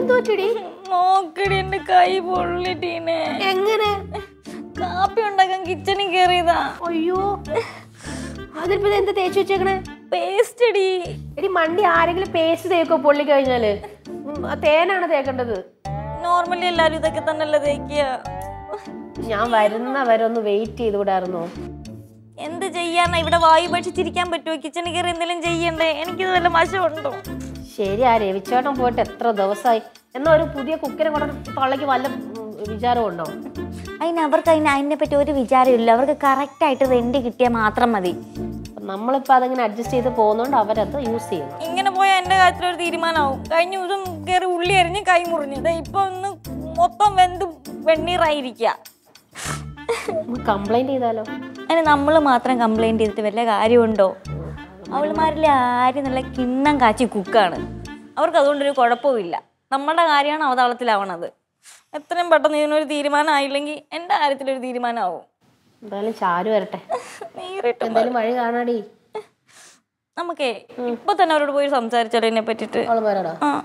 എന്തു പറ്റിടി നോക്കടി എന്റെ കൈ പൊള്ളിട്ടീനെ എങ്ങനെ കാപ്പി ഉണ്ടാക്കാൻ കിച്ചണിൽ കയറിയതാ അയ്യോ അതിനിപ്പോ ഇത് എന്താ തേച്ച് വെച്ചേക്കണേ പേസ്റ്റ് അടി എടി മണ്ടി ആരെങ്കിലും പേസ്റ്റ് തേക്കോ പൊള്ളി കഴിഞ്ഞാല് ഉം, ആ തേനാണ് തേക്കേണ്ടത് നോർമലി എല്ലാരും ഇതൊക്കെ തന്നെയല്ലേ തേക്കുക ഞാൻ വരുന്ന വരെ ഒന്ന് വെയിറ്റ് ചെയ്ത് വിടായിരുന്നോ എന്ത് ചെയ്യാനാ ഇവിടെ വായു ഭക്ഷിച്ചിരിക്കാൻ പറ്റുമോ കിച്ചണിൽ കയറി എന്തെങ്കിലും ചെയ്യണ്ടേ എനിക്കിത് വല്ല വശമുണ്ടോ ശരി ആ രവിച്ചേട്ടൻ പോയിട്ട് എത്ര ദിവസമായി എന്നാ ഒരു പുതിയ കുക്കിനെ കൊണ്ട് തള്ളക്ക് വല്ല ഉം, വിചാരവും ഉണ്ടോ അതിന് അവർക്ക് അതിന് അതിനെ പറ്റി ഒരു വിചാരമില്ല അവർക്ക് കറക്റ്റ് ആയിട്ട് റെന്റ് കിട്ടിയാൽ മാത്രം മതി നമ്മളിപ്പോ അതങ്ങനെ അഡ്ജസ്റ്റ് ചെയ്ത് പോകുന്നോണ്ട് അവരത് യൂസ് ചെയ്യുന്നു ഇങ്ങനെ പോയാൽ എന്റെ കാര്യത്തിൽ ഒരു തീരുമാനമാവും കഴിഞ്ഞ ദിവസം കയറി ഉള്ളി അരിഞ്ഞ് കൈ മുറിഞ്ഞു ദേ ഇപ്പൊ ഒന്ന് മൊത്തം വെന്ത് വെണ്ണീറായിരിക്കുക കംപ്ലൈന്റ് ചെയ്താലോ അതിന് നമ്മൾ മാത്രം കംപ്ലൈന്റ് ചെയ്തിട്ട് വല്ല കാര്യമുണ്ടോ അവളുമാരിൽ ആരും നല്ല കിണ്ണം കാച്ചി കുക്കാണ് അവർക്ക് അതുകൊണ്ടൊരു കുഴപ്പമില്ല നമ്മുടെ കാര്യമാണ് അവതാളത്തിലാവണത് എത്രയും പെട്ടെന്ന് ഇതിനൊരു തീരുമാനം ആയില്ലെങ്കിൽ എൻ്റെ കാര്യത്തിലൊരു തീരുമാനമാവും എന്തായാലും ചാരു വരട്ടെ നേരിട്ട് എന്തായാലും വഴി കാണാടി നമുക്കേ ഇപ്പൊ തന്നെ അവരോട് പോയി സംസാരിച്ചാലോ ഇതിനെ പറ്റിട്ട് അവള് വരടാ ആ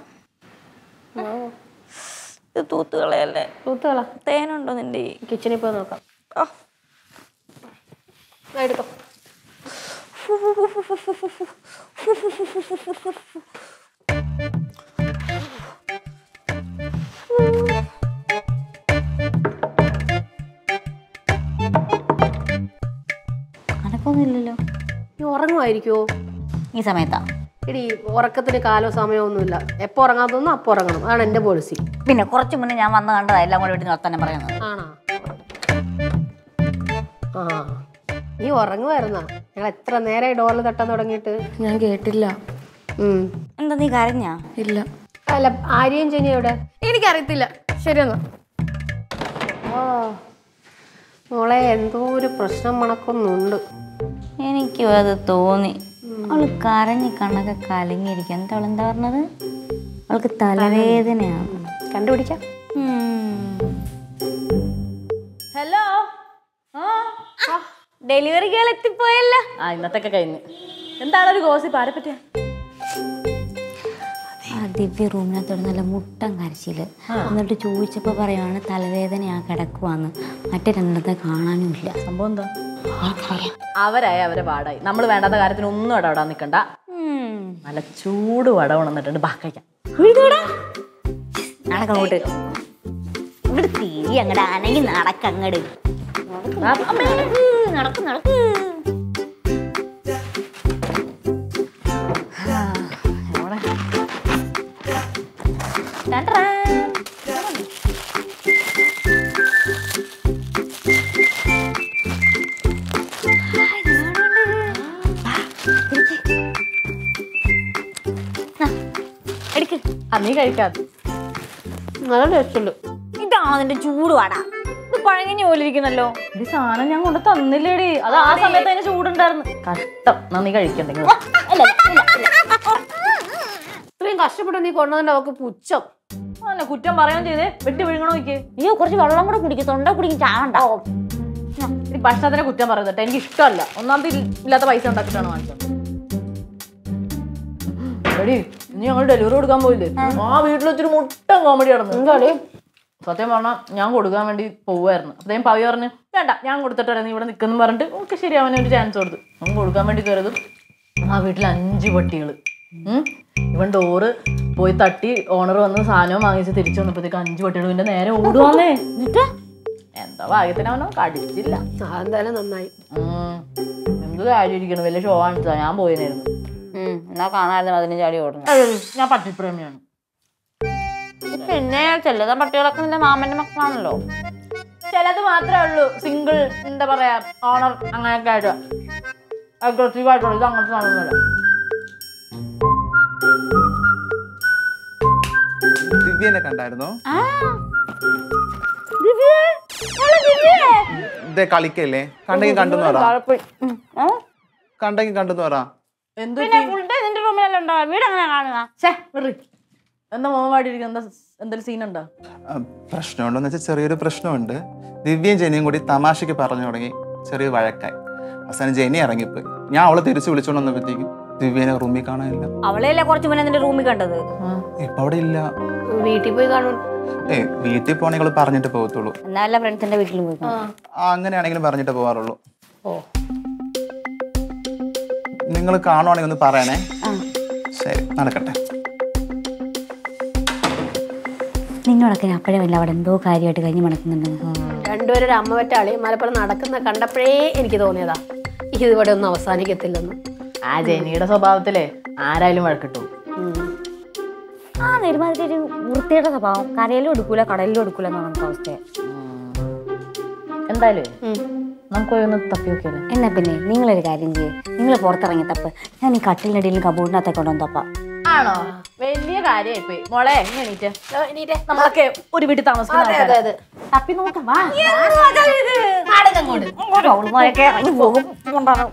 ഇത് തൂത്തുകളയല്ലേ തൂത്തുകളാ തേനുണ്ടോ നിന്റെ ഈ? കിച്ചണിൽ പോയി നോക്കാം ആ ആ, എടുത്തോ അനക്കൊന്നുമില്ലല്ലോ നീ ഉറങ്ങുമായിരിക്കുമോ ഈ സമയത്താ എടി ഉറക്കത്തിന് കാലോ സമയമോ ഒന്നുമില്ല എപ്പോ ഉറങ്ങാൻ തോന്നുന്നു അപ്പൊ ഉറങ്ങണം അതാണ് എന്റെ പോളിസി പിന്നെ കുറച്ച് മുന്നേ ഞാൻ വന്ന് കണ്ടതാ എല്ലാം കൂടെ വീട്ടിൽ വർത്താനം പറയുന്നത് ആണോ ആ നീ ഉറങ്ങുമായിരുന്നാ ഞങ്ങൾ എത്ര നേരമായി ഡോറിൽ തട്ടാൻ തുടങ്ങിയിട്ട് ഞാൻ കേട്ടില്ല ഉം. എന്താ നീ കരഞ്ഞാ ഇല്ല അല്ല ആര്യയും ജനി എവിടെ എനിക്കറിയത്തില്ല ശരിയെന്നാ ഓ മോളെ എന്തോ ഒരു പ്രശ്നം മണക്കൊന്നുണ്ട് എനിക്കും അത് തോന്നി അവള് കരഞ്ഞ് കണ്ണൊക്കെ കലങ്ങിയിരിക്കും എന്താ അവൾ എന്താ പറഞ്ഞത് അവൾക്ക് തലവേദനയാണ് കണ്ടുപിടിക്കാം ഹലോ ഡെലിവറി ഗേൾ എത്തിപ്പോയല്ലോ ആ ഇന്നത്തൊക്കെ കഴിഞ്ഞ് എന്താണ് ഒരു ഗോസിപ്പ് ആരെ പറ്റിയ ആ ദിവ്യ റൂമിനകത്ത് ഒരു നല്ല മുട്ടം കരച്ചില് എന്നിട്ട് ചോദിച്ചപ്പോ പറയാണ് തലവേദനയാ കിടക്കുവാന്ന് മറ്റേ രണ്ടത്തെ കാണാനും ഇല്ല സംഭവം എന്താ അവരായി അവരെ പാടായി നമ്മൾ വേണ്ടാത്ത കാര്യത്തിന് ഒന്നും ഇടപെടാൻ നിൽക്കണ്ട നല്ല ചൂട് വട ഉണർന്നിട്ടുണ്ട് ബാ കഴിക്കാം നടക്കങ്ങോട്ട് ഇവിടെ തിരി അങ്ങട് അനങ്ങി നടക്കങ്ങട് നടക്കും നടക്കും എടുക്ക് ആ നീ കഴിക്കാതെ നല്ല ടേസ്റ്റുണ്ട് ഇതാ അതിന്റെ ചൂട് വാടാ ഇത് പഴങ്ങഞ്ഞ പോലെ ഇരിക്കുന്നല്ലോ ഈ സാധനം ഞാൻ കൊണ്ട് തന്നില്ലേടി അത് ആ സമയത്ത് അതിന് ചൂടുണ്ടായിരുന്നു കഷ്ടം എന്നാ നീ കഴിക്കണ്ടെങ്കിൽ ഇത്രയും കഷ്ടപ്പെട്ട് നീ കൊണ്ടുവന്നെ അവക്ക് പുച്ഛം അല്ല കുറ്റം പറയാൻ ചെയ്തേ വെട്ടി വിഴുങ്ങണോ നോക്കിയേ അയ്യോ കുറച്ച് വെള്ളം കൂടെ കുടിക്കും തൊണ്ട കുടിക്കും ചാവണ്ട ഈ ഭക്ഷണത്തിനെ കുറ്റം പറയുന്നത് എനിക്ക് ഇഷ്ടമല്ല ഒന്നാമത് ഇൽ- ഇല്ലാത്ത പൈസ ഉണ്ടാക്കിയിട്ടാണ് വാങ്ങിച്ചത് എടി ഇനി ഞങ്ങൾ ഡെലിവറി കൊടുക്കാൻ പോയില്ലേ ആ വീട്ടിൽ വെച്ചൊരു മുട്ട കോമഡി നടന്നു സത്യം പറഞ്ഞാൽ ഞാൻ കൊടുക്കാൻ വേണ്ടി പോവായിരുന്നു അദ്ദേഹം പവി പറഞ്ഞു വേണ്ട ഞാൻ കൊടുത്തിട്ട് വരാം നീ ഇവിടെ നിൽക്കുന്നു പറഞ്ഞിട്ട് ഓക്കെ ശരി അവനെ ഒരു ചാൻസ് കൊടുത്തു അവൻ കൊടുക്കാൻ വേണ്ടി കയറിയതും ആ വീട്ടിൽ അഞ്ച് പട്ടികൾ ഇവൻ ഡോറ് പോയി തട്ടി ഓണർ വന്ന് സാധനവും വാങ്ങിച്ച് തിരിച്ചു വന്നപ്പോഴത്തേക്ക് അഞ്ച് പട്ടികൾ ഇവന്റെ നേരെ ഓടുവാന്നേ എന്നിട്ട് എന്താ ഭാഗ്യത്തിന് അവനോ കടിച്ചില്ല ആ എന്തായാലും നന്നായി ഉം. എന്ത് കാര്യമായിരിക്കണം വലിയ ഷോ കാണിച്ചതാ ഞാൻ പോയിനായിരുന്നു എന്നാ കാണാമായിരുന്നു അതിന് ചാടി ഓടുന്നു ഞാൻ പട്ടിപ്രേമിയാണ് പിന്നെ ചെല്ലത പട്ടികളൊക്കെ നിന്റെ മാമന്റെ മക്കളാണല്ലോ ചിലത് മാത്രമേ ഉള്ളൂ സിംഗിൾ എന്താ പറയാ ഓണർ അങ്ങനെയൊക്കെ ആയിട്ട് അഗ്രസീവ് ആയിട്ടുള്ളൂ ഇത് അങ്ങനത്തെ സാധനമൊന്നുമല്ല ദിവ്യനെ കണ്ടായിരുന്നോ ഇതേ കളിക്കല്ലേ കണ്ടെങ്കിൽ കണ്ടെന്ന് പറ കണ്ടെങ്കിൽ കണ്ടെന്ന് പറ എന്ത് ഫുൾ ഡേ നിന്റെ റൂമിലല്ലോ ഉണ്ടോ വീട് അങ്ങനെ കാണുക ഛേ, വിടറി. എന്താ മോൻ പാടിയിരിക്കുന്നത് എന്താ എന്തെങ്കിലും സീനുണ്ടോ ആ, പ്രശ്നമുണ്ടെന്ന് വെച്ചാൽ ചെറിയൊരു പ്രശ്നമുണ്ട് ദിവ്യയും ജനിയും കൂടി തമാശയ്ക്ക് പറഞ്ഞു തുടങ്ങി ചെറിയ വഴക്കായി അവസാനം ജനി ഇറങ്ങിപ്പോയി ഞാൻ അവളെ തിരിച്ചു വിളിച്ചോണ്ട് വന്നപ്പോഴത്തേക്കും ദിവ്യനെ റൂമിൽ കാണാനില്ല അവളെയല്ലേ കുറച്ച് മുന്നേ നിന്റെ റൂമിൽ കണ്ടത് ഇപ്പൊ അവിടെ ഇല്ല വീട്ടിൽ പോയി കാണും ഏ വീട്ടിൽ പോകണമെങ്കിൽ പറഞ്ഞിട്ട് പോകത്തുള്ളൂ എന്നാലും ഫ്രണ്ട്സിന്റെ വീട്ടിൽ പോയി കാണും. ആ അങ്ങനെയാണെങ്കിലും പറഞ്ഞിട്ട് പോകാറുള്ളൂ ഓ നിങ്ങൾ കാണുവാണെങ്കിൽ ഒന്ന് പറയണേ ശരി നടക്കട്ടെ നിന്നോടൊക്കെ ഞാൻ അപ്പോഴേ വല്ല അവിടെ എന്തോ കാര്യമായിട്ട് കഴിഞ്ഞ് മടക്കുന്നുണ്ടെന്ന് രണ്ടുപേരും ഒരു അമ്മ പറ്റാളി മലപ്പുറം നടക്കുന്ന കണ്ടപ്പോഴേ എനിക്ക് തോന്നിയതാ ഇതിവിടെ ഒന്നും അവസാനിക്കത്തില്ലെന്ന് ആ ജനിയുടെ സ്വഭാവത്തിലേ ആരായാലും വഴക്കിട്ടു ആ ഒരുമാതിരി ഒരു വൃത്തിയുടെ സ്വഭാവം കരയിലും എടുക്കൂല കടലിലും എടുക്കൂല എന്നാണ് നമുക്ക് അവസ്ഥ എന്തായാലും നമുക്ക് പോയി ഒന്ന് തപ്പി നോക്കിയാലോ എന്നാ പിന്നെ നിങ്ങളൊരു കാര്യം ചെയ്യേ നിങ്ങൾ പുറത്തിറങ്ങി തപ്പ് ഞാൻ ഈ കട്ടിലിനടിയിലും കബോർഡിനകത്തെ കൊണ്ടുവന്ന് തപ്പാം ആണോ വലിയ കാര്യമായി പോയി മോളെ ഇങ്ങ് എണീറ്റ് നമ്മളൊക്കെ ഒരു വീട്ടിൽ താമസിക്കുന്ന അതെ ആൾക്കാരാ. അതെ തപ്പി നോക്കാം വാ അവളുമാരൊക്കെ ഇറങ്ങി പോകും കൊണ്ടാണ്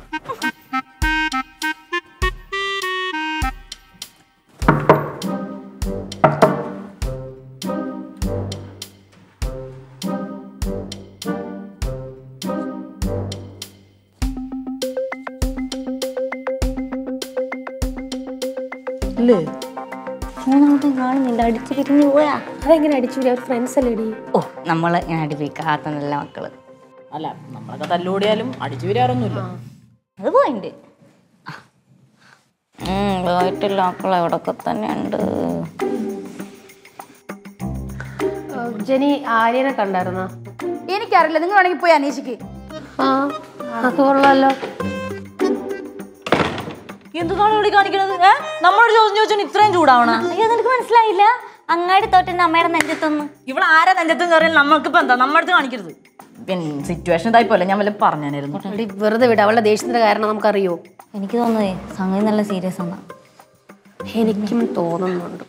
ഇല്ലേ മൂന്നാമത്തെ കാണുന്നില്ല അടിച്ചു പിരിഞ്ഞു പോയാ അതെങ്ങനെ അടിച്ചു അവർ ഫ്രണ്ട്സ് അല്ലേ ഇടി ഓ നമ്മള് ഞാൻ അടിപ്പിക്കാത്ത നല്ല മക്കള് അല്ല നമ്മളൊക്കെ തല്ലുകൂടിയാലും അടിച്ചു വരാറൊന്നുമില്ല അത് പോയിന്റ് പോയിട്ടില്ല മക്കളെ ഇവിടൊക്കെ തന്നെ ഉണ്ട് ജനി ആര്യനെ കണ്ടായിരുന്നോ എനിക്കറിയില്ല നിങ്ങൾ വേണമെങ്കിൽ പോയി അന്വേഷിക്ക് ആ അത് കൊള്ളാലോ എന്തുകൊണ്ടാണ് ഇവിടെ കാണിക്കണത് ഏ നമ്മളോട് ചോദ്യം ചോദിച്ചാൽ ഇത്രയും ചൂടാവണം അയ്യോ നിനക്ക് മനസ്സിലായില്ല അങ്ങാടി തോറ്റന്റെ അമ്മയുടെ നെഞ്ചത്തൊന്ന് ഇവിടെ ആരാ നെഞ്ചത്തും കയറിയാൽ നമ്മൾക്കിപ്പോ എന്താ നമ്മുടെ അടുത്ത് കാണിക്കരുത് പിന്നെ സിറ്റുവേഷൻ ഇതായി പോലെ ഞാൻ വല്ല പറഞ്ഞായിരുന്നു എടി, വെറുതെ വിട അവളുടെ ദേഷ്യത്തിന്റെ കാരണം നമുക്കറിയോ എനിക്ക് തോന്നുന്നേ സംഗതി നല്ല സീരിയസ് ആണ് എനിക്കും തോന്നുന്നുണ്ട്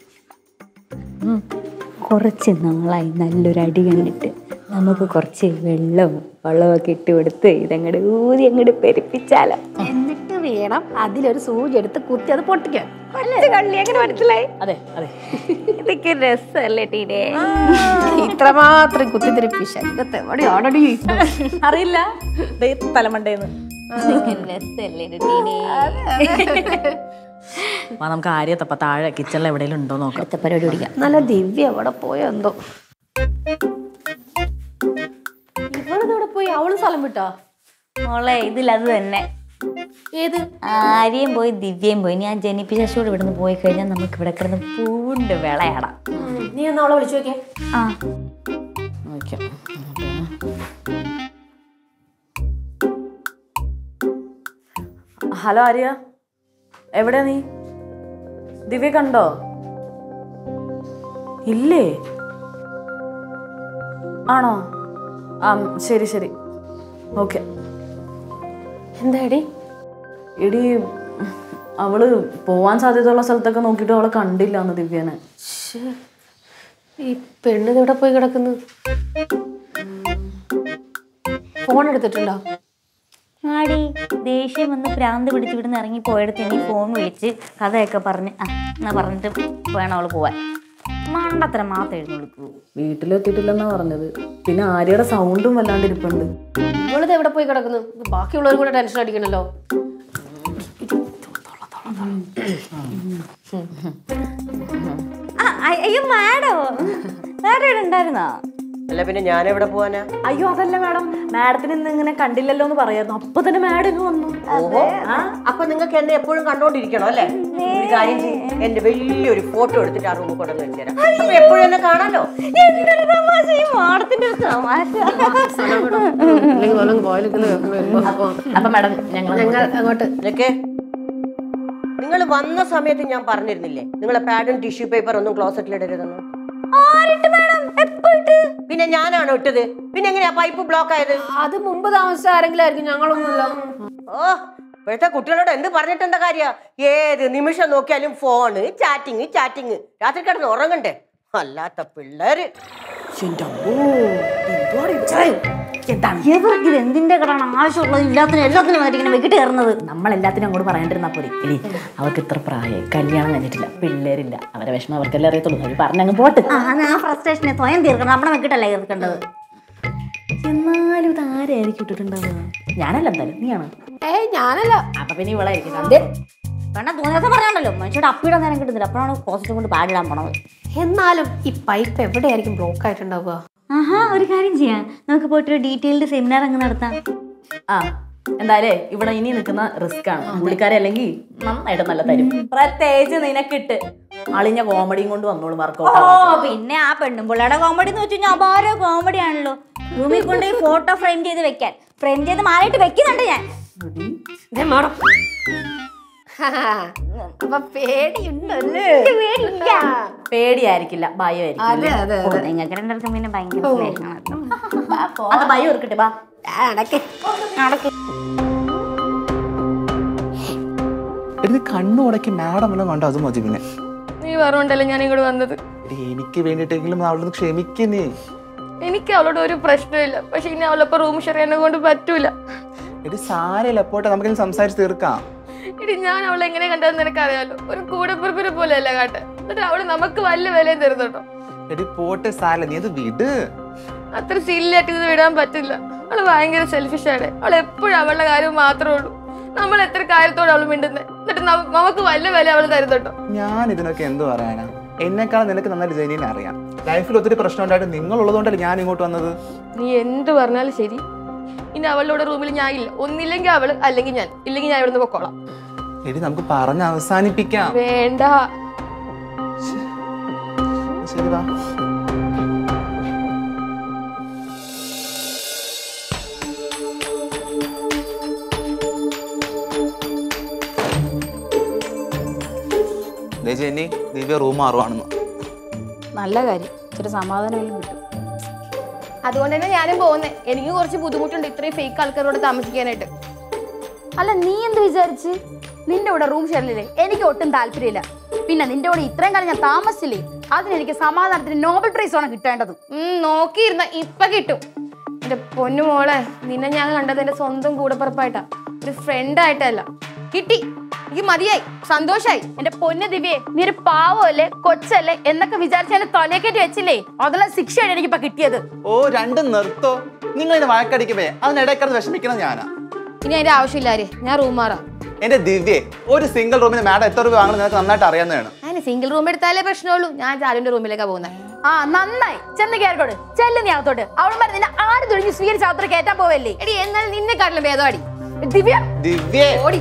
കുറച്ച് നാളായി നല്ലൊരു അടി കണ്ടിട്ട് നമുക്ക് കുറച്ച് വെള്ളവും വെള്ളമൊക്കെ ഇട്ട് കൊടുത്ത് ഇതങ്ങട് ഊതി അങ്ങോട്ട് പെരുപ്പിച്ചാലോ എന്നിട്ട് വേണം അതിലൊരു സൂചി എടുത്ത് കുത്തി അത് പൊട്ടിക്കാൻ കള്ളി അങ്ങനെ മനസ്സിലായി അതെ അതെ ഇതൊക്കെ രസമല്ലേ ടീനെ ഇത്രമാത്രം കുത്തിത്തിരിപ്പി ശരീരത്തെ എവിടെയാണടി അറിയില്ല ദേ തലമണ്ടേന്ന് രസമല്ലേ ടീനെ വാ നമുക്ക് ആര്യത്തപ്പ താഴെ കിച്ചണിൽ എവിടെയെങ്കിലും ഉണ്ടോ നോക്കാം അടുത്ത പരിപാടി പിടിക്കാം നല്ല ദിവ്യ എവിടെ പോയോ എന്തോ ഇവളിതെവിടെ പോയി അവളും സ്ഥലം വിട്ടാ മോളെ ഇതിലത് തന്നെ ഏത് ആര്യയും പോയി ദിവ്യയും പോയി ഞാൻ ജനിപ്പിച്ച ശേഷം ഇവിടുന്ന് പോയി കഴിഞ്ഞാൽ നമുക്ക് ഇവിടെ കിടന്ന് പൂണ്ട് വിളയാടാം നീ ഒന്ന് അവളെ വിളിച്ചു നോക്കിയേ ആ ഓക്കെ ഹലോ ആര്യ എവിടെയാ നീ ദിവ്യ കണ്ടോ ഇല്ലേ ആണോ ആ ശരി ശരി ഓക്കെ എന്താടി എടി അവള് പോവാൻ സാധ്യതയുള്ള സ്ഥലത്തൊക്കെ നോക്കിയിട്ട് അവളെ കണ്ടില്ല എന്ന് ദിവ്യനെ ഈ പെണ്ണ് ഇവിടെ പോയി കിടക്കുന്നു ഫോൺ എടുത്തിട്ടുണ്ടോ ആടി ദേഷ്യം വന്ന് ഭ്രാന്ത് പിടിച്ച് ഇവിടുന്ന് ഇറങ്ങി പോയെടുത്ത് ഇനി ഫോൺ വിളിച്ച് കഥയൊക്കെ പറഞ്ഞ് ആ എന്നാ പറഞ്ഞിട്ട് വേണം അവള് പോവാൻ മണ്ടത്ര മാത്രം എഴുന്നള്ളിക്കൂ വീട്ടിലെത്തിയിട്ടില്ലെന്നാ പറഞ്ഞത് പിന്നെ ആര്യയുടെ സൗണ്ടും വല്ലാണ്ട് ഇരിപ്പുണ്ട് ഇവളിത് എവിടെ പോയി കിടക്കുന്നു ഇത് ബാക്കിയുള്ളവർ കൂടെ ടെൻഷൻ അടിക്കണല്ലോ അയ്യോ മാഡോ മാഡം ഇവിടെ ഉണ്ടായിരുന്നോ അല്ല പിന്നെ ഞാൻ എവിടെ പോവാനാ അയ്യോ അതല്ല മാഡം മാഡത്തിന് ഇന്ന് ഇങ്ങനെ കണ്ടില്ലല്ലോ എന്ന് പറയായിരുന്നു അപ്പൊ തന്നെ മാഡം ഇങ്ങ് വന്നു ഓഹോ അപ്പൊ നിങ്ങൾക്ക് എന്നെ എപ്പോഴും കണ്ടോണ്ടിരിക്കണം അല്ലേ ഒരു കാര്യം ചെയ്യും എന്റെ വലിയൊരു ഫോട്ടോ എടുത്തിട്ട് ആ റൂമിൽ കൊണ്ടുവന്ന് വെച്ചുതരാം അപ്പൊ എപ്പോഴും എന്നെ കാണാലോ എന്തൊരു തമാശ ഈ മാഡത്തിന്റെ ഒരു തമാശ അല്ലെങ്കിൽ വല്ലതും കോയിലിക്കല് അപ്പൊ മാഡം ഞങ്ങൾ ഞങ്ങൾ അങ്ങോട്ട് ഇതൊക്കെ നിങ്ങൾ വന്ന സമയത്ത് ഞാൻ പറഞ്ഞിരുന്നില്ലേ നിങ്ങളെ പാഡും ടിഷ്യൂ പേപ്പർ ഒന്നും ക്ലോസറ്റിൽ ഇടരുതെന്ന് ആരിട്ട് മാഡം എപ്പോ ഇട്ട് പിന്നെ ഞാനാണോ ഇട്ടത് പിന്നെ എങ്ങനെയാ പൈപ്പ് ബ്ലോക്ക് ആയത് അത് മുമ്പ് താമസിച്ച ആരെങ്കിലും ആയിരിക്കും ഞങ്ങളൊന്നുമില്ല ഓ ഇപ്പോഴത്തെ കുട്ടികളോട് എന്ത് പറഞ്ഞിട്ട് എന്താ കാര്യ ഏത് നിമിഷം നോക്കിയാലും ഫോണ് ചാറ്റിങ് ചാറ്റിങ് രാത്രി കിടന്ന് ഉറങ്ങണ്ടേ അല്ലാത്ത പിള്ളേര് ഇവർക്ക് ഇത് എന്തിന്റെ കടാണ് ആവശ്യമുള്ളത് ഇല്ലാത്തതിനും എല്ലാത്തിനും ആയിട്ട് ഇങ്ങനെ വെക്കിട്ട് കയറുന്നത് നമ്മൾ എല്ലാത്തിനും അങ്ങോട്ട് പറയാണ്ടിരുന്നാ പോരെ എടി അവർക്ക് ഇത്ര പ്രായം കല്യാണം കഴിഞ്ഞിട്ടില്ല പിള്ളേരില്ല അവരെ വിഷമം അവർക്കെല്ലാം അറിയത്തുള്ളൂ അവർ പറഞ്ഞങ്ങ് പോട്ട് ആ ആ ഫ്രസ്ട്രേഷനെ സ്വയം തീർക്കണം നമ്മുടെ വെക്കിട്ടല്ലേ തീർക്കേണ്ടത് എന്നാലും ഇത് ആരായിരിക്കും ഇട്ടിട്ടുണ്ടാവുക ഞാനല്ല എന്തായാലും നീയാണ് ഏയ് ഞാനല്ല അപ്പൊ പിന്നെ ഇവളായിരിക്കും കാരണം തോന്നിയ ദിവസം പറഞ്ഞാണ്ടല്ലോ മനുഷ്യരുടെ അപ്പിടാൻ നേരം കിട്ടുന്നില്ല അപ്പോഴാണ് പോസിറ്റീവ് കൊണ്ട് പാടിടാൻ പോണത് എന്നാലും ഈ പൈപ്പ് എവിടെയായിരിക്കും ബ്ലോക്ക് ആയിട്ടുണ്ടാവുക ആഹാ ഒരു കാര്യം ചെയ്യാം നമുക്ക് പോയിട്ട് ഒരു ഡീറ്റെയിൽഡ് സെമിനാർ അങ്ങ് നടത്താം ആ എന്തായാലേ ഇവിടെ ഇനി നിൽക്കുന്ന റിസ്ക് ആണ് പുള്ളിക്കാരെ അല്ലെങ്കിൽ നന്നായിട്ട് നല്ല തരും പ്രത്യേകിച്ച് നിനക്കിട്ട് അളിഞ്ഞ കോമഡിയും കൊണ്ട് വന്നോളും ഓ വർക്കൗട്ട് പിന്നെ ആ പെണ്ണുമ്പിള്ളയുടെ കോമഡി എന്ന് വെച്ച് കഴിഞ്ഞാൽ അപാര കോമഡി ആണല്ലോ റൂമിൽ കൊണ്ട് ഫോട്ടോ ഫ്രെയിം ചെയ്ത് വെക്കാൻ ഫ്രെയിം ചെയ്ത് മാറിയിട്ട് വെക്കുന്നുണ്ട് ഞാൻ അപ്പൊ പേടിയുണ്ടല്ലേ പേടിയായിരിക്കില്ല ഭയമായിരിക്കും അതെ അതെ ഓ, നിങ്ങൾക്ക് രണ്ടുപേർക്കും പിന്നെ ഭയങ്കര സ്നേഹമാണ് അത് ഭയം ഓർക്കട്ടെ ബാ അടക്കെ എടി നീ കണ്ണു ഉടക്കി മാഡം എല്ലാം കണ്ടോ അത് മതി പിന്നെ നീ പറഞ്ഞോണ്ടല്ലേ ഞാൻ ഇങ്ങോട്ട് വന്നത് എടി എനിക്ക് വേണ്ടിയിട്ടെങ്കിലും അവളൊന്ന് ക്ഷമിക്കുന്നേ എനിക്ക് അവളോട് ഒരു പ്രശ്നമില്ല പക്ഷെ ഇനി അവളൊപ്പം റൂം ഷെയർ എന്നെ കൊണ്ട് പറ്റൂല എടി സാരമില്ല പോട്ടെ നമുക്കിനി സംസാരിച്ച് തീർക്കാം ഇടി ഞാൻ അവളെ എങ്ങനെ കണ്ടതെന്ന് നിനക്കറിയാലോ ഒരു കൂടെപ്പിറപ്പിനെ പോലെയല്ല കാട്ടെ എന്നിട്ട് അവള് നമുക്ക് വലിയ വിലയും തരുന്നുണ്ടോ എടി പോട്ടെ സാരല്ല നീ അത് വിട് അത്ര സില്ലായിട്ട് ഇത് വിടാൻ പറ്റില്ല അവള് ഭയങ്കര സെൽഫിഷ് ആണ് അവൾ എപ്പോഴും അവളുടെ കാര്യം മാത്രമേ ഉള്ളൂ നമ്മൾ എത്ര കാര്യത്തോടെ അവള് മിണ്ടുന്നത് എന്നിട്ട് ന- നമുക്ക് വലിയ വില അവള് തരുന്നുണ്ടോ ഞാൻ ഇതിനൊക്കെ എന്ത് പറയാനാ എന്നെക്കാളും നിനക്ക് നന്നായിട്ട് ജെനീനെ അറിയാം ലൈഫിൽ ഒത്തിരി പ്രശ്നം ഉണ്ടായിട്ട് നിങ്ങൾ ഉള്ളതുകൊണ്ടല്ലേ ഞാൻ ഇങ്ങോട്ട് വന്നത് നീ എന്ത് പറഞ്ഞാലും ശരി ഇനി അവളുടെ റൂമിൽ ഞാൻ ഇല്ല ഒന്നില്ലെങ്കിൽ അവള് അല്ലെങ്കിൽ ഞാൻ ഇല്ലെങ്കിൽ ഞാൻ ഇവിടുന്ന് പൊക്കോളാം എടി നമുക്ക് പറഞ്ഞ് അവസാനിപ്പിക്കാം വേണ്ട ശരി വാ ദേ ജെന്നി ദിവ്യ റൂം മാറുവാണെന്ന് നല്ല കാര്യം ഇച്ചിരി സമാധാനമെങ്കിലും കിട്ടും അതുകൊണ്ട് തന്നെ ഞാനും പോകുന്നത് എനിക്ക് കുറച്ച് ബുദ്ധിമുട്ടുണ്ട് ഇത്രയും ഫേക്ക് ആൾക്കാരോട് താമസിക്കാനായിട്ട് അല്ല നീ എന്ത് വിചാരിച്ച് നിന്റെ കൂടെ റൂം ഷെയറില്ലേ എനിക്ക് ഒട്ടും താല്പര്യമില്ല പിന്നെ നിന്റെ കൂടെ ഇത്രയും കാലം ഞാൻ താമസിച്ചില്ലേ അതിനെനിക്ക് സമാധാനത്തിന് നോബൽ പ്രൈസ് ആണ് കിട്ടേണ്ടത് ഉം, നോക്കിയിരുന്ന ഇപ്പൊ കിട്ടും എന്റെ പൊന്നു മോളെ നിന്നെ ഞാൻ കണ്ടത് എന്റെ സ്വന്തം കൂടപ്പുറപ്പായിട്ടാ ഒരു ഫ്രണ്ട് ആയിട്ടല്ല കിട്ടി എനിക്ക് മതിയായി സന്തോഷായി എന്റെ പൊന്ന് ദിവ്യേ നീ ഒരു പാവമല്ലേ കൊച്ചല്ലേ എന്നൊക്കെ വിചാരിച്ച് എന്നെ തലക്കേറ്റി വെച്ചില്ലേ അതെല്ലാം ശിക്ഷയാണ് എനിക്കിപ്പോ കിട്ടിയത് ഓ രണ്ടും നിർത്തോ നിങ്ങൾ ഇതിനെ വഴക്കടിക്കുമ്പേ അതിനിടയ്ക്കിടന്ന് വിഷമിക്കണം ഞാനാ ഇനി അതിന്റെ ആവശ്യമില്ലാരെ ഞാൻ റൂം മാറാം എന്റെ ദിവ്യേ ഒരു സിംഗിൾ റൂമിന് മാഡം എത്ര രൂപ വാങ്ങണം നിനക്ക് നന്നായിട്ട് അറിയാവുന്നതാണ് ഞാൻ സിംഗിൾ റൂം എടുത്താലേ പ്രശ്നമുള്ളൂ ഞാൻ ജാലുവിന്റെ റൂമിലേക്കാ പോകുന്നത് ആ നന്നായി ചെന്ന് കയറിക്കോട് ചെല്ല് നീ അകത്തോട്ട് അവളുമാരെ നിന്നെ ആര് തുണിഞ്ഞ് സ്വീകരിച്ച് അകത്തോട്ട് കയറ്റാൻ പോവല്ലേ എടി എന്നാൽ നിന്നെ കാട്ടിലും ഭേദമാടി ദിവ്യ ദിവ്യേ ഓടി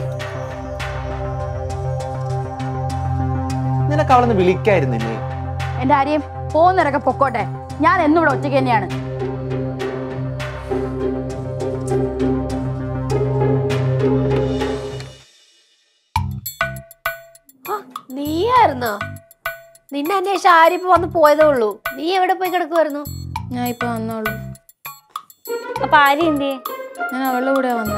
നിനക്ക് അവളൊന്ന് വിളിക്കായിരുന്നില്ലേ എന്റെ ആരെയും പോകുന്നവരൊക്കെ പൊക്കോട്ടെ ഞാൻ എന്നും ഇവിടെ ഒറ്റയ്ക്ക് തന്നെയാണ് നീയായിരുന്നോ നിന്നെ അന്വേഷിച്ച് ആരിപ്പോ വന്ന് പോയതേ ഉള്ളൂ നീ എവിടെ പോയി കിടക്കുമായിരുന്നു ഞാൻ ഇപ്പൊ വന്നോളൂ അപ്പൊ ആരും എന്ത് ചെയ്യും ഞാൻ അവളുടെ കൂടെ വന്നേ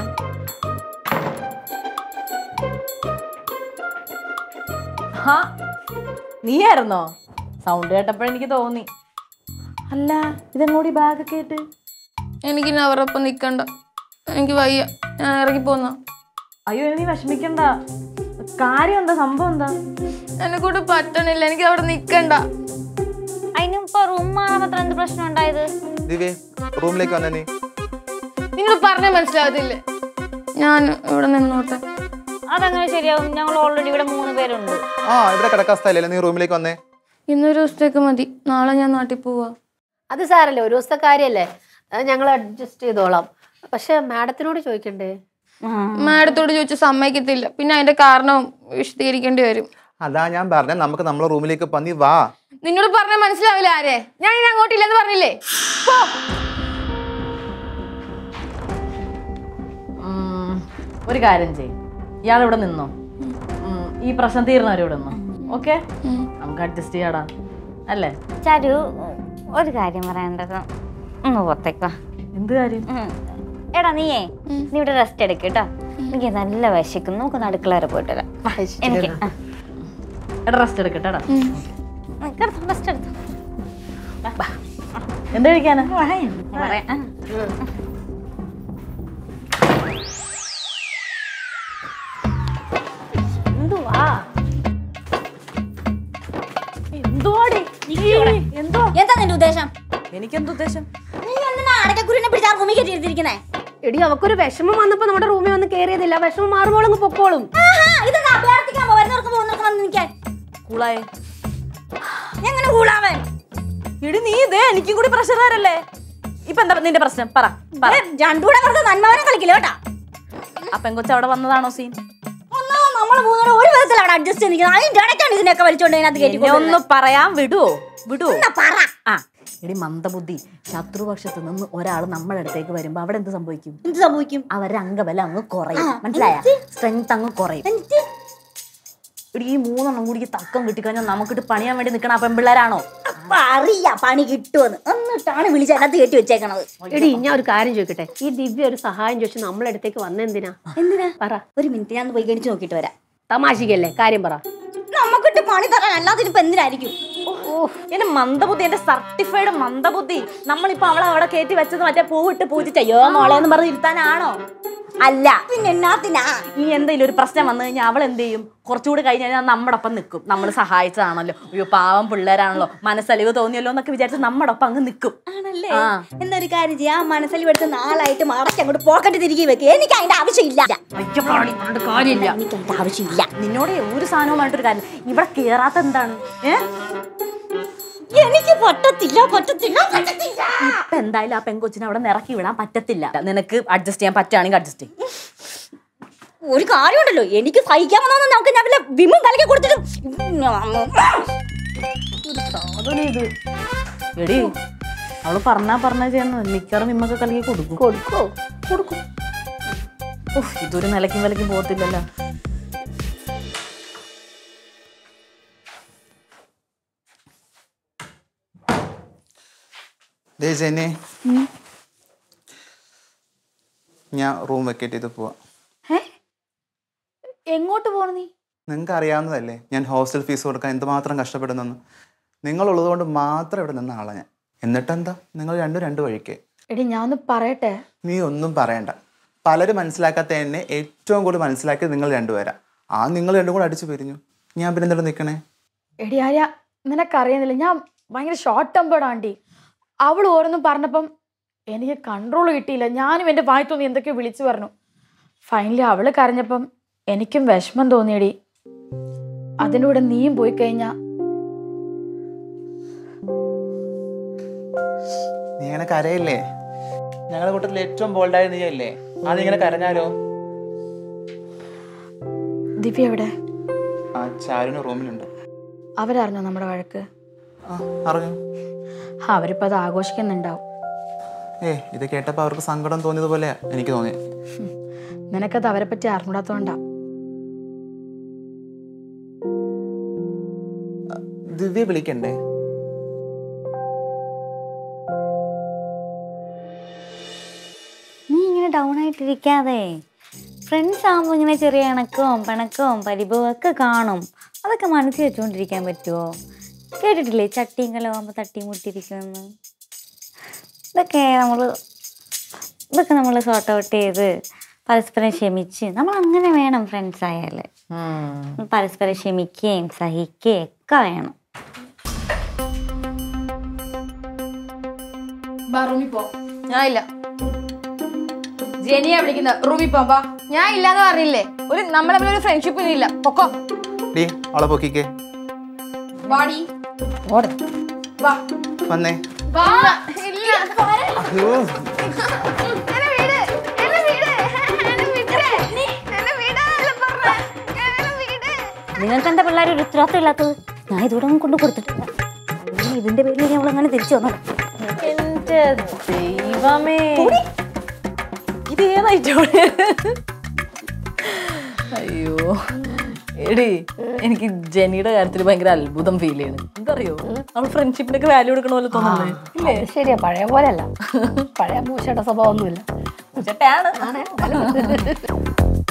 ഹാ നീയായിരുന്നോ സൗണ്ട് കേട്ടപ്പോഴെനിക്ക് തോന്നി അല്ല ഇതെങ്ങോടി ബാഗൊക്കെ ആയിട്ട് എനിക്ക് ഇനി അവരൊപ്പം നിക്കണ്ട എനിക്ക് വയ്യ ഞാൻ ഇറങ്ങി പോന്ന അയ്യോ ഇനി നീ വിഷമിക്കണ്ട കാര്യം എന്താ സംഭവം എന്താ എന്നെ കൂടെ പറ്റണില്ല എനിക്ക് അവിടെ നിക്കണ്ട അതിനും ഇപ്പൊ റൂം മാറാൻ മാത്രം എന്ത് പ്രശ്നം ഉണ്ടായത് ദിവ്യേ റൂമിലേക്ക് വന്നേ നീ നിങ്ങൾ പറഞ്ഞാൽ മനസ്സിലാകത്തില്ലേ ഞാൻ ഇവിടെ നിന്നോട്ടെ അതങ്ങനെ ശരിയാവും ഞങ്ങൾ ഓൾറെഡി ഇവിടെ മൂന്ന് പേരുണ്ട് ആ ഇവിടെ കിടക്കാൻ സ്ഥലല്ലേ നീ റൂമിലേക്ക് വന്നേ ഇന്നൊരു ദിവസത്തേക്ക് മതി നാളെ ഞാൻ നാട്ടിൽ പോവാ അത് സാരല്ലേ ഒരു ദിവസത്തെ കാര്യല്ലേ അത് ഞങ്ങൾ അഡ്ജസ്റ്റ് ചെയ്തോളാം പക്ഷെ മാഡത്തിനോട് ചോദിക്കണ്ടേ മാഡത്തോട് ചോദിച്ച് സമ്മതിക്കത്തില്ല പിന്നെ അതിന്റെ കാരണവും വിശദീകരിക്കേണ്ടി വരും അതാ ഞാൻ പറഞ്ഞ നമുക്ക് നമ്മളെ റൂമിലേക്ക് പന്നി വാ നിന്നോട് പറഞ്ഞാൽ മനസ്സിലാവില്ല ആരെ ഞാൻ ഇനി അങ്ങോട്ടില്ലെന്ന് പറഞ്ഞില്ലേ പോ. ഉം, ഒരു കാര്യം ചെയ്യും ഇയാൾ ഇവിടെ നിന്നോ ഉം, ഈ പ്രശ്നം തീർന്നവരെ ഇവിടെ നിന്നോ ഓക്കെ നമുക്ക് അഡ്ജസ്റ്റ് ചെയ്യാടാ അല്ലേ ചരു ഒരു കാര്യം പറയേണ്ടത് ഒന്ന് പുറത്തേക്കോ എന്ത് കാര്യം എടാ നീയേ നീ ഇവിടെ റെസ്റ്റ് എടുക്ക് കേട്ടോ എനിക്ക് നല്ല വിശക്കുന്നു നമുക്ക് അടുക്കള വരെ പോയിട്ട് വരാം വാ, എനിക്ക് എടാ റെസ്റ്റ് എടുക്കട്ടെ എടാ റെസ്റ്റ് എടുത്തു എന്ത് കഴിക്കാനാ പറയാം ആ. എന്തുവാ എന്തുവാടി എന്തോ എന്താ നിന്റെ ഉദ്ദേശം എനിക്കെന്ത് ഉദ്ദേശം നീ എന്തിനാ അടക്കക്കുരുവിനെ പിടിച്ചാ റൂമിൽ കയറ്റിയിരിക്കുന്നേ എടി അവക്കൊരു വിഷമം വന്നപ്പോ നമ്മുടെ റൂമിൽ വന്ന് കയറിയതില്ല വിഷമം മാറുമ്പോൾ അങ്ങ് പൊക്കോളും ഇതൊക്കെ അഭ്യർത്ഥന പ്രാർത്ഥിക്കാമോ വരുന്നവർക്ക് പോകുന്നവർക്ക് വന്ന് നിൽക്കാൻ കൂളായി എങ്ങനെ കൂളാവൻ ഇടി നീ ഇതേ എനിക്കും കൂടി പ്രഷറുകാരല്ലേ ഇപ്പൊ എന്താ നിന്റെ പ്രശ്നം പറ പറ രണ്ടുകൂടെ വെറുതെ നന്മവനം കളിക്കില്ല കേട്ടാ ആ പെങ്കൊച്ച അവിടെ വന്നതാണോ സീൻ ഒന്നാ നമ്മള് മൂന്നൂടെ ഒരു വിധത്തിലാണ് അഡ്ജസ്റ്റ് ചെയ്തിരിക്കുന്നത് അതിന്റെ ഇടയ്ക്കാണ് ഇതിനൊക്കെ വലിച്ചോണ്ട് ഇതിനകത്ത് കയറ്റി എന്നെ ഒന്ന് പറയാൻ വിടുവോ വിടുവോ എന്നാ പറ ആ എടി മന്ദബുദ്ധി ശത്രുപക്ഷത്ത് നിന്ന് ഒരാൾ നമ്മുടെ അടുത്തേക്ക് വരുമ്പോ അവിടെ എന്ത് സംഭവിക്കും എന്ത് സംഭവിക്കും അവരുടെ അംഗബലം അങ്ങ് കുറയും മനസ്സിലായ സ്ട്രെങ്ത് അങ്ങ് കുറയും എടി ഈ മൂന്നെണ്ണം കൂടി ഈ തക്കം കിട്ടിക്കഴിഞ്ഞാൽ നമുക്കിട്ട് പണിയാൻ വേണ്ടി നിൽക്കണ ആ പെമ്പിള്ളേരാണോ അപ്പൊ അറിയാ പണി കിട്ടുമെന്ന് എന്നിട്ടാണ് വിളിച്ച് അതിനകത്ത് കയറ്റി വെച്ചേക്കണത് എടി ഞാൻ ഒരു കാര്യം ചോദിക്കട്ടെ ഈ ദിവ്യ ഒരു സഹായം ചോദിച്ചു നമ്മളെ അടുത്തേക്ക് വന്നെന്തിനാ എന്തിനാ പറ ഒരു മിനിറ്റ് ഞാൻ ഒന്ന് പോയി ഗണിച്ച് നോക്കിയിട്ട് വരാം തമാശിക്കല്ലേ കാര്യം പറ നമുക്കിട്ട് പണി തരാൻ അല്ലാതെ ഇപ്പൊ എന്തിനായിരിക്കും എന്റെ മന്ദബുദ്ധി എന്റെ സർട്ടിഫൈഡ് മന്ദബുദ്ധി നമ്മളിപ്പോ അവളെ അവിടെ കയറ്റി വെച്ചത് മറ്റേ പൂവിട്ട് പൂജിച്ച യോ മോളെ എന്ന് പറഞ്ഞ് ഇരുത്താനാണോ അല്ല പിന്നെ എന്നാത്തിനാ ഇനി എന്തെങ്കിലും ഒരു പ്രശ്നം വന്നു കഴിഞ്ഞാൽ അവൾ എന്ത് ചെയ്യും കുറച്ചുകൂടി കഴിഞ്ഞ് കഴിഞ്ഞാൽ നമ്മുടെ ഒപ്പം നിൽക്കും നമ്മൾ സഹായിച്ചതാണല്ലോ അയ്യോ പാവം പിള്ളേരാണല്ലോ മനസ്സലിവ് തോന്നിയല്ലോ എന്നൊക്കെ വിചാരിച്ച് നമ്മുടെ ഒപ്പം അങ്ങ് നിൽക്കും ആണല്ലേ ആ. എന്നൊരു കാര്യം ചെയ്യാം മനസ്സിൽ എടുത്ത് നാളായിട്ട് മടക്കി അങ്ങോട്ട് പോക്കറ്റ് തിരികെ വെക്കുക എനിക്ക് അതിന്റെ ആവശ്യമില്ല കാര്യമില്ല എനിക്ക് അതിന്റെ ആവശ്യമില്ല നിന്നോട് ഒരു സാധനവുമായിട്ടൊരു കാര്യം ഇവിടെ കേറാത്ത എന്താണ് ഏ എനിക്ക് പറ്റത്തില്ല പറ്റത്തില്ല പറ്റത്തില്ല ഇപ്പൊ എന്തായാലും ആ പെങ്കൊച്ചിനെ അവിടെ നിറക്കി വിടാൻ പറ്റത്തില്ല നിനക്ക് അഡ്ജസ്റ്റ് ചെയ്യാൻ പറ്റുകയാണെങ്കിൽ അഡ്ജസ്റ്റ് ചെയ്യും ഒരു കാര്യമുണ്ടല്ലോ എനിക്ക് സഹിക്കാൻ വന്നതൊന്നും നമുക്ക് ഞാൻ വല്ല വിമും കലക്കി കൊടുത്തിട്ട് എടി അവള് പറഞ്ഞാ പറഞ്ഞാ ചെയ്യുന്നത് മിക്കറും ഇമ്മൊക്കെ കലക്കി കൊടുക്കും കൊടുക്കോ കൊടുക്കും ഉഫ്, ഇതൊരു നിലയ്ക്കും വിലയ്ക്കും പോകത്തില്ലല്ലോ ദേ ജെന്നെ ഞാൻ റൂം വെക്കേറ്റ് ചെയ്ത് പോവാം എങ്ങോട്ട് പോണു നീ നിങ്ങൾക്ക് അറിയാവുന്നതല്ലേ ഞാൻ ഹോസ്റ്റൽ ഫീസ് കൊടുക്കാൻ എന്തുമാത്രം കഷ്ടപ്പെടുന്നെന്ന് നിങ്ങളുള്ളത് കൊണ്ട് മാത്രം ഇവിടെ നിന്ന ആളാണ് ഞാൻ എന്നിട്ടെന്താ നിങ്ങൾ രണ്ടും രണ്ട് വഴിക്ക് എടി ഞാൻ ഒന്ന് പറയട്ടെ നീ ഒന്നും പറയണ്ട പലരും മനസ്സിലാക്കാത്ത എന്നെ ഏറ്റവും കൂടുതൽ മനസ്സിലാക്കിയത് നിങ്ങൾ രണ്ടുപേരാ ആ നിങ്ങൾ രണ്ടും കൂടെ അടിച്ചു പിരിഞ്ഞു ഞാൻ പിന്നെ എന്തിനാ നിൽക്കണേ എടി ആര്യ നിനക്കറിയുന്നില്ല ഞാൻ ഭയങ്കര ഷോർട്ട് ടെമ്പേർഡ് ആണ്ടി അവൾ ഓരോന്നും പറഞ്ഞപ്പം എനിക്ക് കൺട്രോൾ കിട്ടിയില്ല ഞാനും എൻ്റെ വായി തോന്നി എന്തൊക്കെയോ വിളിച്ചു പറഞ്ഞു ഫൈനലി അവള് കരഞ്ഞപ്പം എനിക്കും വിഷമം തോന്നിയടി അതിൻ്റെ കൂടെ നീയും പോയി കഴിഞ്ഞാ നീ ഇങ്ങനെ കരയില്ലേ ഞങ്ങളുടെ കൂട്ടത്തിൽ ഏറ്റവും ബോൾഡായ നീ അല്ലേ അത് ഇങ്ങനെ കരഞ്ഞാലോ ദിവ്യ എവിടെ ആ ചാരുന് റൂമിലുണ്ട് അവരറിഞ്ഞോ നമ്മുടെ വഴക്ക് ആ അറിഞ്ഞു അവരിപ്പോൾ അത് ആഘോഷിക്കുന്നുണ്ടാവും ഏ ഇത് കേട്ടപ്പോൾ അവർക്ക് സങ്കടം തോന്നിയതുപോലെ എനിക്ക് തോന്നി നിനക്കത് അവരെ പറ്റി അറിഞ്ഞൂടാത്തോണ്ടാ ദിവ്യ വിളിക്കണ്ടേ നീ ഇങ്ങനെ ഡൗൺ ആയിട്ടിരിക്കാതെ ഫ്രണ്ട്സ് ആകുമ്പോൾ ഇങ്ങനെ ചെറിയ ഇണക്കവും പിണക്കവും പരിഭവവും ഒക്കെ കാണും അതൊക്കെ മനസ്സിൽ വെച്ചുകൊണ്ടിരിക്കാൻ പറ്റുമോ കേട്ടിട്ടില്ലേ ചട്ടിയും കലമാകുമ്പോൾ തട്ടിയും മുട്ടിയിരിക്കുമെന്ന് ഇതൊക്കെ നമ്മൾ ഇതൊക്കെ നമ്മൾ സോർട്ട് ഔട്ട് ചെയ്ത് പരസ്പരം ക്ഷമിച്ച് നമ്മൾ അങ്ങനെ വേണം ഫ്രണ്ട്സ് ആയാൽ പരസ്പരം ക്ഷമിക്കുകയും സഹിക്കുകയും ഒക്കെ വേണം റൂമിൽ പോ ഞാൻ ഇല്ല ജെനിയാ വിളിക്കുന്ന റൂമിൽ പോ വാ ഞാൻ ഇല്ലാന്ന് പറഞ്ഞില്ലേ ഒരു നമ്മളെ തമ്മിൽ ഒരു ഫ്രണ്ട്ഷിപ്പ് ഇല്ല പൊക്കോ ഡീ അവളെ പൊക്കിക്കേ വാടി വാ വന്നേ വാ ഇല്ല അയ്യോ എന്നെ വീട് എന്നെ വീട് എന്നെ വിട്ടേ എന്നെ വീടാനല്ല പറഞ്ഞേ എന്നെ വീട് നിങ്ങൾക്ക് എന്താ പിള്ളേർ ഒരു ഉത്തരവാദിത്തം ഇല്ലാത്തത് ഞാൻ ഇതുകൂടെ ഒന്നും കൊണ്ട് കൊടുത്തിട്ടില്ല ഇനി ഇതിന്റെ പേരിൽ ഞങ്ങൾ അങ്ങനെ തിരിച്ചു വന്നത് എന്റെ ദൈവമേ ഇത് ഏതായിട്ടോ അയ്യോ എടി എനിക്ക് ജെനിയുടെ കാര്യത്തിൽ ഭയങ്കര അത്ഭുതം ഫീൽ ചെയ്യണ് എന്തറിയോ അവൾ ഫ്രണ്ട്ഷിപ്പിനൊക്കെ വാല്യൂ കൊടുക്കണ പോലെ തോന്നുന്നേ ഇല്ലേ അത് ശരിയാ പഴയ പോലെയല്ല പഴയ മോശയുടെ സ്വഭാവമൊന്നുമില്ല ചേട്ടാണ്